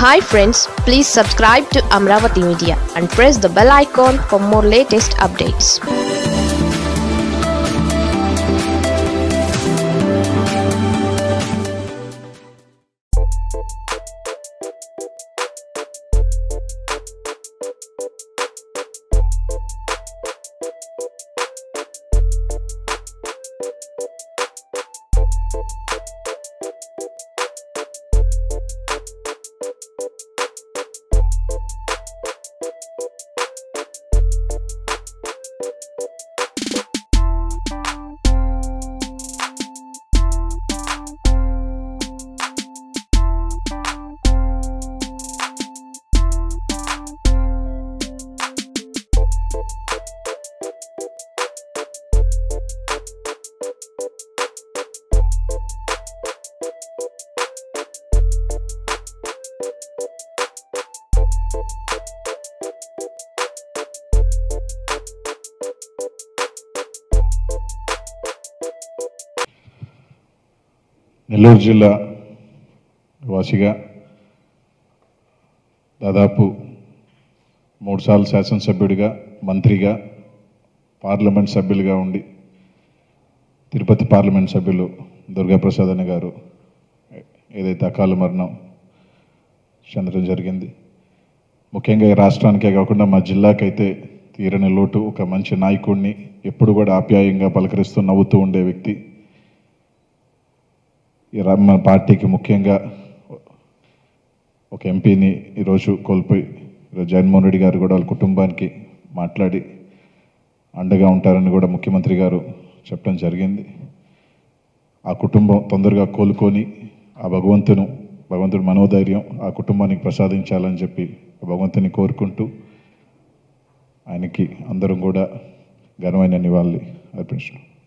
hi friends please subscribe to Amaravati media and press the bell icon for more latest updates Nellore జిల్లా వాసిగా దాదాపు మూడుసార్లు శాసనసభ్యుడిగా మంత్రిగా పార్లమెంట్ సభ్యులుగా ఉండి తిరుపతి పార్లమెంట్ సభ్యులు దుర్గాప్రసాద్ అన్న గారు ఏదైతే అకాల మరణం చెందడం జరిగింది ముఖ్యంగా ఈ రాష్ట్రానికే కాకుండా మా జిల్లాకైతే తీరని లోటు ఒక మంచి నాయకుడిని ఎప్పుడు కూడా ఆప్యాయంగా పలకరిస్తూ నవ్వుతూ ఉండే వ్యక్తి ఈ రా- మన పార్టీకి ముఖ్యంగా ఒక ఎంపీని ఈరోజు కోల్పోయి ఈరోజు జగన్మోహన్ రెడ్డి గారు కూడా వాళ్ళ కుటుంబానికి మాట్లాడి అండగా ఉంటారని కూడా ముఖ్యమంత్రి గారు చెప్పడం జరిగింది ఆ కుటుంబం తొందరగా కోలుకొని ఆ భగవంతును భగవంతుడి మనోధైర్యం ఆ కుటుంబానికి ప్రసాదించాలని చెప్పి ఆ భగవంతుని కోరుకుంటూ ఆయనకి అందరం కూడా ఘనమైన నివాళి అర్పించడం